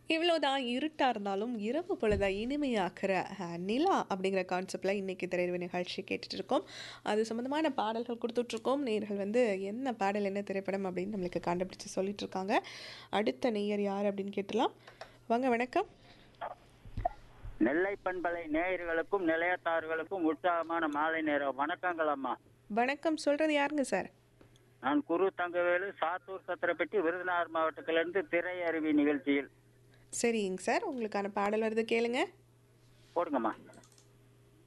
இவ்வளோதான் இருட்டாக இருந்தாலும் இரவு பொழுதை இனிமையாக்குற அஹ், நிலா அப்படிங்கிற கான்செப்டில் இன்றைக்கி திரையரவு நிகழ்ச்சி கேட்டுட்டு இருக்கோம் அது சம்மந்தமான பாடல்கள் கொடுத்துட்ருக்கோம் நேர்கள் வந்து என்ன பாடல் என்ன திரைப்படம் அப்படின்னு நம்மளுக்கு கண்டுபிடிச்சு சொல்லிட்டு இருக்காங்க அடுத்த நேயர் யார் அப்படின்னு கேட்டலாம் வாங்க வணக்கம் நெல்லை பண்பலை நேயர்களுக்கும் நிலையத்தார்களுக்கும் உற்சாகமான மாலை நேரம் வணக்கங்கள் அம்மா வணக்கம் சொல்கிறது யாருங்க சார் நான் குரு தங்கவேலு சாத்தூர் சத்திரப்பட்டி விருதுநகர் மாவட்டத்திலிருந்து திரையருவி நிகழ்ச்சியில் சரிங்க சார் உங்களுக்கான பாடல் வருது கேளுங்க போடுங்கம்மா